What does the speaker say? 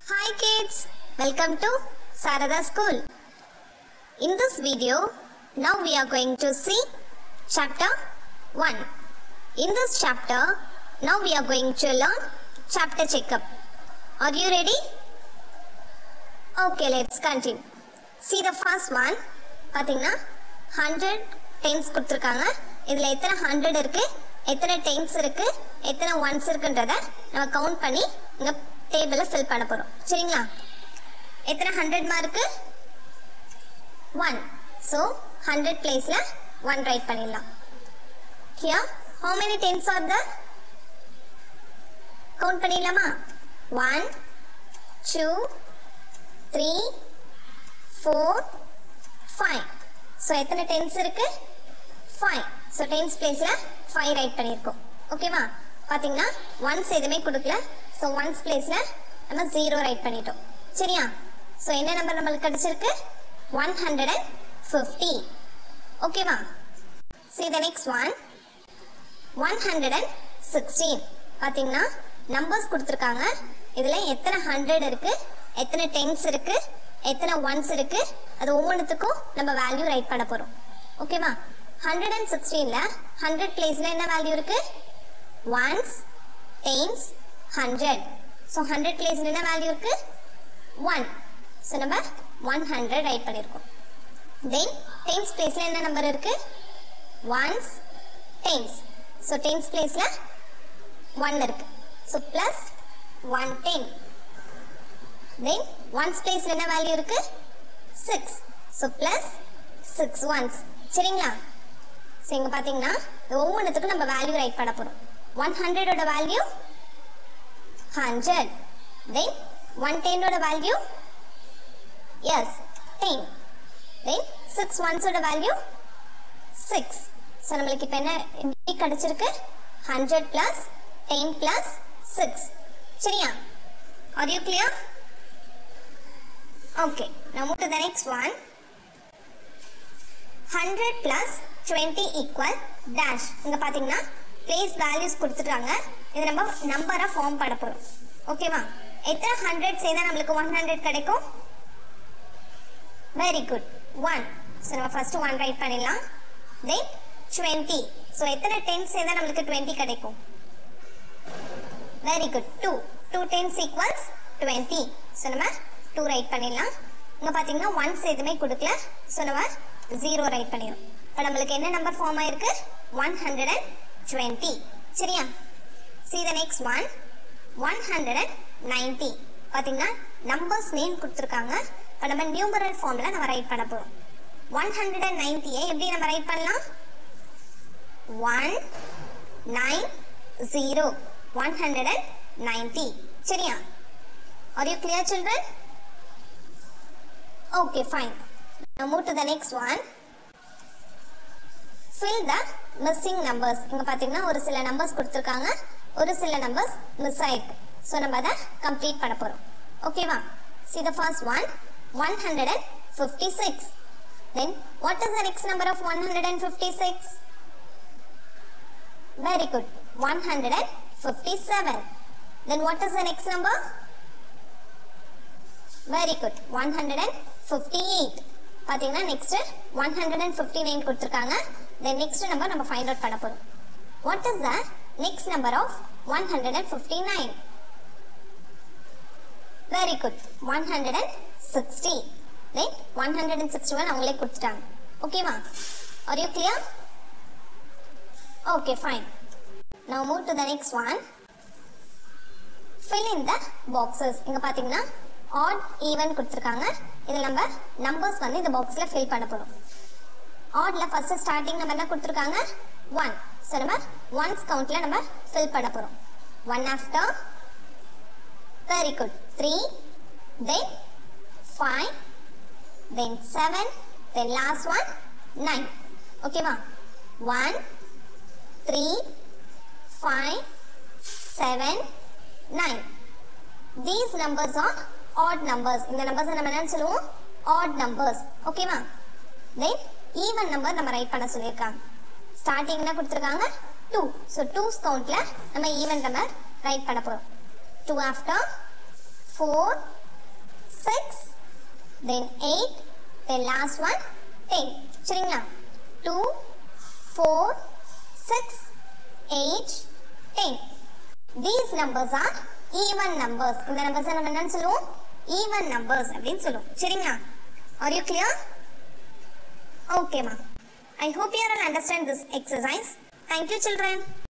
Hi kids, welcome to Sarada School. In this video, now we are going to see chapter 1. In this chapter, now we are going to learn chapter checkup. Are you ready? Okay, let's continue. See the first one. பார்த்தீங்கன்னா hundred tens கொடுத்துருக்காங்க இதில் எத்தனை hundred இருக்கு எத்தனை tens இருக்கு எத்தனை once இருக்குன்றத நம்ம கவுண்ட் பண்ணி இங்கே டேபிளில் ஃபில் பண்ண போகிறோம் சரிங்களா எத்தனை hundred mark one so hundred பிளேஸில் ஒன் ரைட் பண்ணிடலாம் here how many tens are the count பண்ணிடலாமா one two three four five so எத்தனை டென்ஸ் இருக்கு ஃபைவ் ஸோ டென்ஸ் பிளேஸில் ஃபைவ் ரைட் பண்ணியிருக்கோம் ஓகேவா பார்த்தீங்கன்னா ஒன்ஸ் எதுவுமே கொடுக்கல ஸோ ஒன்ஸ் பிளேஸில் நம்ம ஜீரோ ரைட் பண்ணிட்டோம் சரியா ஸோ என்ன நம்பர் நம்மளுக்கு கிடைச்சிருக்கு ஒன் ஹண்ட்ரட் அண்ட் ஃபிஃப்டி ஓகேவா see the next one one hundred and sixteen பார்த்தீங்கன்னா நம்பர்ஸ் கொடுத்துருக்காங்க இதில் எத்தனை ஹண்ட்ரட் இருக்கு எத்தனை டென்ஸ் இருக்கு எத்தனை ஒன்ஸ் இருக்கு அது ஒவ்வொன்றுத்துக்கும் நம்ம வேல்யூ ரைட் பண்ண போகிறோம் ஓகேவா ஹண்ட்ரட் அண்ட் சிக்ஸ்டீனில் ஹண்ட்ரட் பிளேஸில் என்ன வேல்யூ இருக்கு ones tens hundred so hundred பிளேஸில் என்ன வேல்யூ இருக்கு ஒன் ஸோ நம்ம ஒன் ஹண்ட்ரட் ரைட் பண்ணியிருக்கோம் தென் டென்ஸ் பிளேஸில் என்ன நம்பர் இருக்கு ஒன்ஸ் டென்ஸ் ஸோ டென்ஸ் பிளேஸில் ஒன் இருக்கு so plus one ten then ones பிளேஸில் என்ன வேல்யூ இருக்கு six so plus six ones சரிங்களா ஸோ இங்கே பார்த்தீங்கன்னா இது ஒவ்வொன்றுத்துக்கும் நம்ம வேல்யூ ரைட் பண்ண போகிறோம் ஒன் ஹண்ட்ரடோட வேல்யூ ஹண்ட்ரட் தென் ஒன் டென்னோட value is ten then six ஒன்ஸோட வேல்யூ சிக்ஸ் ஸோ நம்மளுக்கு இப்போ என்ன எப்படி கிடச்சிருக்கு hundred plus ten plus six சரியா are you clear okay now move to the next one 100 plus 20 equal dash இங்க பாத்தீங்கன்னா place values கொடுத்துட்டாங்க இது நம்ம நம்பரை ஃபார்ம் பண்ண போறோம் ஓகேவா எத்தனை ஹண்ட்ரட் சேர்ந்தா நம்மளுக்கு ஒன் ஹண்ட்ரட் கிடைக்கும் வெரி குட் ஒன் ஸோ நம்ம ஃபர்ஸ்ட் ஒன் ரைட் பண்ணிடலாம் தென் டுவெண்ட்டி ஸோ எத்தனை டென் சேர்ந்தா நம்மளுக்கு டுவெண்ட்டி கிடைக்கும் very good two two tens equals twenty so நம்ம டூ ரைட் பண்ணிடலாம் இங்கே பார்த்தீங்கன்னா ஒன்ஸ் எதுவுமே கொடுக்கல ஸோ நம்ம ஜீரோ ரைட் பண்ணிடும் இப்போ நம்மளுக்கு என்ன நம்பர் ஃபார்ம் ஆயிருக்கு ஒன் ஹண்ட்ரட் அண்ட் டுவெண்ட்டி சரியா see the next one one hundred and ninety பார்த்தீங்கன்னா நம்பர்ஸ் நேம் கொடுத்துருக்காங்க இப்போ நம்ம நியூமரல் ஃபார்மில் நம்ம ரைட் பண்ண போகிறோம் ஒன் ஹண்ட்ரட் அண்ட் நைன்ட்டியை எப்படி நம்ம ரைட் பண்ணலாம் one nine zero one hundred and ninety சரியா are you clear children Okay, fine. Now move to the next one. Fill the missing numbers. இங்க பாத்தீங்கன்னா ஒரு சில நம்பர்ஸ் கொடுத்துருக்காங்க ஒரு சில நம்பர்ஸ் மிஸ் ஆயிருக்கு ஸோ நம்ம அதை கம்ப்ளீட் பண்ண போறோம் ஓகேவா see the first one 156 then what is the next number of 156 very good 157 then what is the next number very good one hundred and fifty eight பார்த்தீங்கன்னா next one hundred and fifty nine கொடுத்துருக்காங்க then next number நம்ம find out பண்ண போகிறோம் what is the next number of one hundred and fifty nine very good one hundred and sixty then one hundred and sixty one அவங்களே கொடுத்துட்டாங்க ஓகேவா are you clear okay fine now move to the next one fill in the boxes இங்க பாத்தீங்கன்னா add even கொடுத்துருக்காங்க இதில் நம்ம numbers வந்து இந்த பாக்ஸில் ஃபில் பண்ண போகிறோம் ஆட்ல ஃபர்ஸ்ட் ஸ்டார்டிங் நம்ம என்ன கொடுத்துருக்காங்க ஒன் ஸோ நம்ம ஒன்ஸ் கவுண்ட்ல நம்ம ஃபில் பண்ண போகிறோம் one after very good three then five then seven then last one nine ஓகேவா one three five seven nine these numbers are odd numbers இந்த நம்பர்ஸ் நம்ம என்னன்னு சொல்லுவோம் ஆட் நம்பர்ஸ் ஓகேவா தென் ஈவன் நம்பர் நம்ம ரைட் பண்ண சொல்லியிருக்காங்க ஸ்டார்டிங் என்ன கொடுத்துருக்காங்க டூ ஸோ டூஸ் கவுண்ட்ல நம்ம ஈவன் நம்பர் ரைட் பண்ண போகிறோம் two after four six then eight then last one ten சரிங்களா two four six eight ten these numbers are even numbers இந்த நம்பர்ஸ் நம்ம என்னன்னு சொல்லுவோம் ஈவன் நம்பர்ஸ் அப்படின்னு சொல்லுவோம் சரிங்களா ஆர் யூ கிளியர் ஓகேம்மா I hope you are understand this exercise thank you children